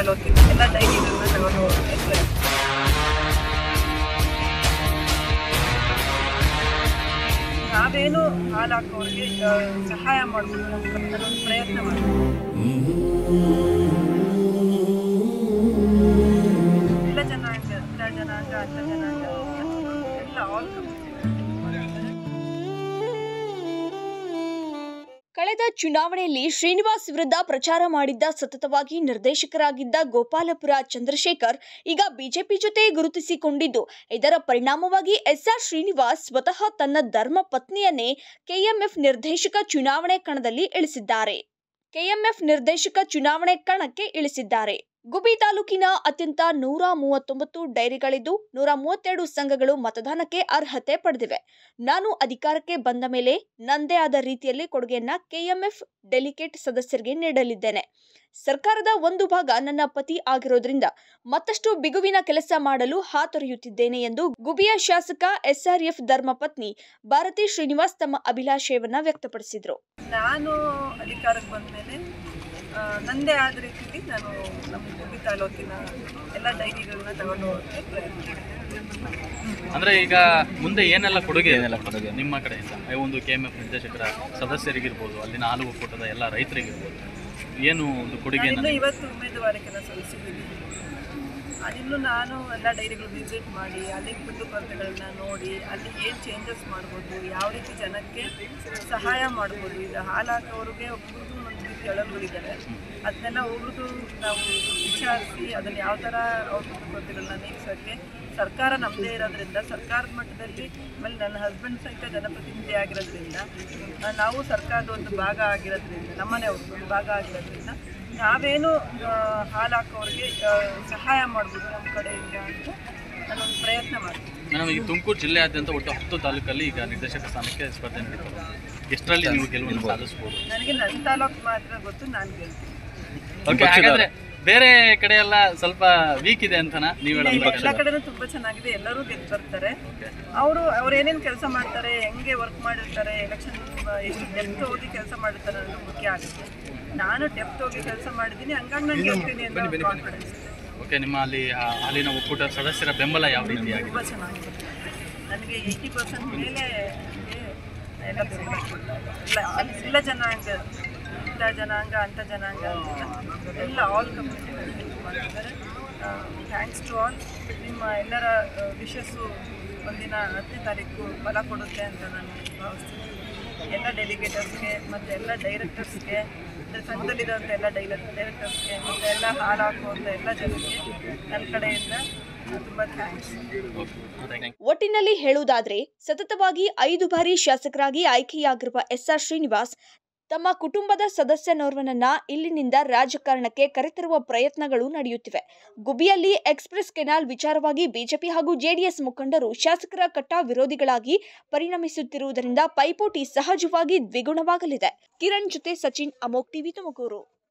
ತಾಲೂಕಿನ ಎಲ್ಲ ಡೈರಿಗಳನ್ನ ತಗೊಂಡು ಹೋಗ್ತಾರೆ ನಾವೇನು ಹಾಲು ಹಾಕೋರಿಗೆ ಆ, ಸಹಾಯ ಮಾಡ್ಬೋದು ಅನ್ನೋ ಪ್ರಯತ್ನ ಮಾಡ್ತೀವಿ ಎಲ್ಲ ಜನಾಂಗ ಇಂಥ ಜನಾಂಗ ಅಂಥ ಜನಾಂಗ ಎಲ್ಲ ಆಲ್ ಕಳೆದ ಚುನಾವಣೆಯಲ್ಲಿ ಶ್ರೀನಿವಾಸ್ ವಿರುದ್ಧ ಪ್ರಚಾರ ಮಾಡಿದ್ದ ಸತತವಾಗಿ ನಿರ್ದೇಶಕರಾಗಿದ್ದ ಗೋಪಾಲಪುರ ಚಂದ್ರಶೇಖರ್ ಈಗ ಬಿಜೆಪಿ ಜೊತೆ ಗುರುತಿಸಿಕೊಂಡಿದ್ದು ಇದರ ಪರಿಣಾಮವಾಗಿ ಎಸ್ಆರ್ ಶ್ರೀನಿವಾಸ್ ಸ್ವತಃ ತನ್ನ ಧರ್ಮ ಪತ್ನಿಯನ್ನೇ ಕೆಎಂಎಫ್ ನಿರ್ದೇಶಕ ಚುನಾವಣೆ ಕಣದಲ್ಲಿ ಇಳಿಸಿದ್ದಾರೆ ಕೆಎಂಎಫ್ ನಿರ್ದೇಶಕ ಚುನಾವಣೆ ಕಣಕ್ಕೆ ಇಳಿಸಿದ್ದಾರೆ ಗುಬಿ ತಾಲೂಕಿನ ಅತ್ಯಂತ ನೂರ ಮೂವತ್ತೊಂಬತ್ತು ಡೈರಿಗಳಿದ್ದು ನೂರ ಮೂವತ್ತೆರಡು ಸಂಘಗಳು ಮತದಾನಕ್ಕೆ ಅರ್ಹತೆ ಪಡೆದಿವೆ ನಾನು ಅಧಿಕಾರಕ್ಕೆ ಬಂದ ಮೇಲೆ ನಂದೇ ಆದ ರೀತಿಯಲ್ಲಿ ಕೊಡುಗೆಯನ್ನ ಕೆಎಂಎಫ್ ಡೆಲಿಗೇಟ್ ಸದಸ್ಯರಿಗೆ ನೀಡಲಿದ್ದೇನೆ ಸರ್ಕಾರದ ಒಂದು ಭಾಗ ನನ್ನ ಪತಿ ಆಗಿರೋದ್ರಿಂದ ಮತ್ತಷ್ಟು ಬಿಗುವಿನ ಕೆಲಸ ಮಾಡಲು ಹಾತೊರೆಯುತ್ತಿದ್ದೇನೆ ಎಂದು ಗುಬಿಯ ಶಾಸಕ ಎಸ್ಆರ್ಎಫ್ ಧರ್ಮಪತ್ನಿ ಭಾರತಿ ಶ್ರೀನಿವಾಸ್ ತಮ್ಮ ಅಭಿಲಾಷಯವನ್ನ ವ್ಯಕ್ತಪಡಿಸಿದರು ನಾನು ಅಧಿಕಾರಕ್ಕೆ ಬಂದ ಮೇಲೆ ನಂದೇ ಆದ ರೀತಿಯಲ್ಲಿ ನಾನು ನಮ್ಮ ಗುಬ್ಬಿ ತಾಲೂಕಿನ ಎಲ್ಲ ಡೈರಿಗಳನ್ನ ತಗೊಂಡು ಹೋಗೋಕ್ಕೆ ಪ್ರಯತ್ನ ಮಾಡ್ತೀನಿ. ಅಂದ್ರೆ ಈಗ ಮುಂದೆ ಏನೆಲ್ಲ ಕೊಡುಗೆ ಏನೆಲ್ಲ ಕೊಡುಗೆ ನಿಮ್ಮ ಕಡೆಯಿಂದ ಈ ಒಂದು ಕೆ ಎಂ ಎಫ್ ನಿರ್ದೇಶಕರ ಸದಸ್ಯರಿಗಿರ್ಬೋದು ಅಲ್ಲಿನ ಹಾಲು ಒಕ್ಕೂಟದ ಎಲ್ಲ ರೈತರಿಗಿರ್ಬೋದು ಏನು ಒಂದು ಕೊಡುಗೆ ನಾನಿನ್ನು ಇವತ್ತು ಉಮೇದುವಾರಿಕೆನ ಸಲ್ಲಿಸಿದ್ದೀನಿ ಅದಿನ್ನು ನಾನು ಎಲ್ಲ ಡೈರಿಗಳು ವಿಸಿಟ್ ಮಾಡಿ ಅಲ್ಲಿ ಕುಂದುಕೊರತೆಗಳನ್ನ ನೋಡಿ ಅಲ್ಲಿ ಏನು ಚೇಂಜಸ್ ಮಾಡ್ಬೋದು ಯಾವ ರೀತಿ ಜನಕ್ಕೆ ಸಹಾಯ ಮಾಡ್ಬೋದು ಈಗ ಹಾಲು ಹಾಕೋರಿಗೆ ಒಬ್ಬರದ್ದು ಒಂದು ರೀತಿ ಅಳಲುಗಳಿದ್ದಾರೆ ಅದನ್ನೆಲ್ಲ ಒಬ್ರದ್ದು ನಾವು ವಿಚಾರಿಸಿ ಅದನ್ನು ಯಾವ ಥರ ಅವ್ರ ಕುಂದುಕೊರತೆಗಳನ್ನ ನೀಗಿಸೋಕ್ಕೆ ಸರ್ಕಾರ ನಮ್ಮದೇ ಇರೋದ್ರಿಂದ ಸರ್ಕಾರದ ಮಟ್ಟದಲ್ಲಿ ಆಮೇಲೆ ನನ್ನ ಹಸ್ಬೆಂಡ್ ಸಹಿತ ಜನಪ್ರತಿನಿಧಿ ಆಗಿರೋದ್ರಿಂದ ಆ, ನಾವು ಸರ್ಕಾರದ ಒಂದು ಭಾಗ ಆಗಿರೋದ್ರಿಂದ ನಮ್ಮನೆಯವ್ರದ್ದು ಒಂದು ಭಾಗ ಆಗಿರೋದ್ರಿಂದ ನಾವೇನು ಆ, ಹಾಲು ಹಾಕೋರಿಗೆ ಆ, ಸಹಾಯ ಮಾಡ್ಬೋದು ನಮ್ಮ ಕಡೆಯಿಂದ ಅಂತ ನಾನೊಂದು ಪ್ರಯತ್ನ ಮಾಡ್ತೀನಿ ಮೇಡಮ್ ಈಗ ತುಮಕೂರು ಜಿಲ್ಲೆಯಾದ್ಯಂತ ಒಟ್ಟು ಹತ್ತು ತಾಲೂಕಲ್ಲಿ ಈಗ ನಿರ್ದೇಶಕ ಸ್ಥಾನಕ್ಕೆ ಸ್ಪರ್ಧೆ ನಡೀತದೆ ಎಷ್ಟರಲ್ಲಿ ನೀವು ಗೆಲುವನ್ನು ಸಾಧಿಸ್ಬೋದು ನನಗೆ ನನ್ನ ತಾಲೂಕು ಮಾತ್ರ ಗೊತ್ತು ನಾನು ಗೆಲ್ತೀನಿ ಓಕೆ ಹಾಗಾದ್ರೆ ಬೇರೆ ಕಡೆ ಎಲ್ಲ ಸ್ವಲ್ಪ ವೀಕ್ ಇದೆ ಅಂತನಾ ನೀವು ಇಲ್ಲ, ಹೇಳೋದು ಇಲ್ಲ, ಎಲ್ಲ ಕಡೆನೂ ತುಂಬಾ ಚೆನ್ನಾಗಿದೆ ಎಲ್ಲರೂ ಗೆದ್ದು ಬರ್ತಾರೆ ಅವರು ಅವ್ರು ಏನೇನು ಕೆಲಸ ಮಾಡ್ತಾರೆ ಹೆಂಗೆ ವರ್ಕ್ ಮಾಡಿರ್ತಾರೆ ಎಲೆಕ್ಷನ್ ಎಷ್ಟು ಡೆಪ್ತ್ ಹೋಗಿ ಕೆಲಸ ಮಾಡಿರ್ತಾರೆ ಅನ್ನೋದು ಮುಖ್ಯ ಆಗುತ್ತೆ ನಾನು ಡೆಪ್ತ್ ಹೋಗಿ ಕೆಲಸ ಮಾಡಿದ್ದೀನಿ ಹಂಗಾಗಿ ನಾನು ಗೆಲ್ತೀನಿ ಅನ್ನೋ ಕಾನ್ಫಿಡೆನ್ಸ್ ಇದೆ ಓಕೆ ನಿಮ್ಮ ಅಲ್ಲಿ ಆ, ಅಲ್ಲಿನ ಒಕ್ಕೂಟ ಸದಸ್ಯರ ಬೆಂಬಲ ಯಾವ ರೀತಿಯಾಗಿದೆ ತುಂಬ ಚೆನ್ನಾಗಿದೆ ನನಗೆ ಏಯ್ಟಿ ಪರ್ಸೆಂಟ್ ಮೇಲೆ ಎಲ್ಲ ಬೆಂಬಲ ಕೊಡ್ತಾರೆ. ಇಲ್ಲ ಅಲ್ಲಿ ಎಲ್ಲ ಜನಾಂಗ ಇಂಥ ಜನಾಂಗ ಅಂಥ ಜನಾಂಗ ಅಂತಿಲ್ಲ. ಎಲ್ಲ ಆಲ್ ಕಮ್ಯುನಿಟಿ ಹೆಲ್ಪ್ ಮಾಡಿದ್ದಾರೆ ಥ್ಯಾಂಕ್ಸ್ ಟು ಆಲ್ ನಿಮ್ಮ ಎಲ್ಲರ ವಿಶಸ್ಸು ಒಂದಿನ ಹತ್ತನೇ ತಾರೀಕು ಫಲ ಕೊಡುತ್ತೆ ಅಂತ ನಾನು ಭಾವಿಸ್ತೀನಿ ಎಲ್ಲ ಡೆಲಿಗೇಟರ್ಸ್ಗೆ ಮತ್ತು ಎಲ್ಲ ಡೈರೆಕ್ಟರ್ಸ್ಗೆ ಅಂದರೆ ಸಂಘದಲ್ಲಿರೋಂಥ ಎಲ್ಲ ಡೈಲ ಡೈರೆಕ್ಟರ್ಸ್ಗೆ ಮತ್ತು ಎಲ್ಲ ಹಾಲು ಹಾಕುವಂಥ ಎಲ್ಲ ಜನಕ್ಕೆ ನನ್ನ ಕಡೆಯಿಂದ ತುಂಬ ಥ್ಯಾಂಕ್ಸ್ ಒಟ್ಟಿನಲ್ಲಿ ಹೇಳುವುದಾದ್ರೆ ಸತತವಾಗಿ ಐದು ಬಾರಿ ಶಾಸಕರಾಗಿ ಆಯ್ಕೆಯಾಗಿರುವ ಎಸ್ಆರ್ ಶ್ರೀನಿವಾಸ್ ತಮ್ಮ ಕುಟುಂಬದ ಸದಸ್ಯನೋರ್ವನನ್ನ ಇಲ್ಲಿನಿಂದ ರಾಜಕಾರಣಕ್ಕೆ ಕರೆತರುವ ಪ್ರಯತ್ನಗಳು ನಡೆಯುತ್ತಿವೆ ಗುಬಿಯಲ್ಲಿ ಎಕ್ಸ್ಪ್ರೆಸ್ ಕೆನಾಲ್ ವಿಚಾರವಾಗಿ ಬಿಜೆಪಿ ಹಾಗೂ ಜೆಡಿಎಸ್ ಮುಖಂಡರು ಶಾಸಕರ ಕಟ್ಟಾ ವಿರೋಧಿಗಳಾಗಿ ಪರಿಣಮಿಸುತ್ತಿರುವುದರಿಂದ ಪೈಪೋಟಿ ಸಹಜವಾಗಿ ದ್ವಿಗುಣವಾಗಲಿದೆ ಕಿರಣ್ ಜೊತೆ ಸಚಿನ್ ಅಮೋಕ್ ಟಿವಿ ತುಮಕೂರು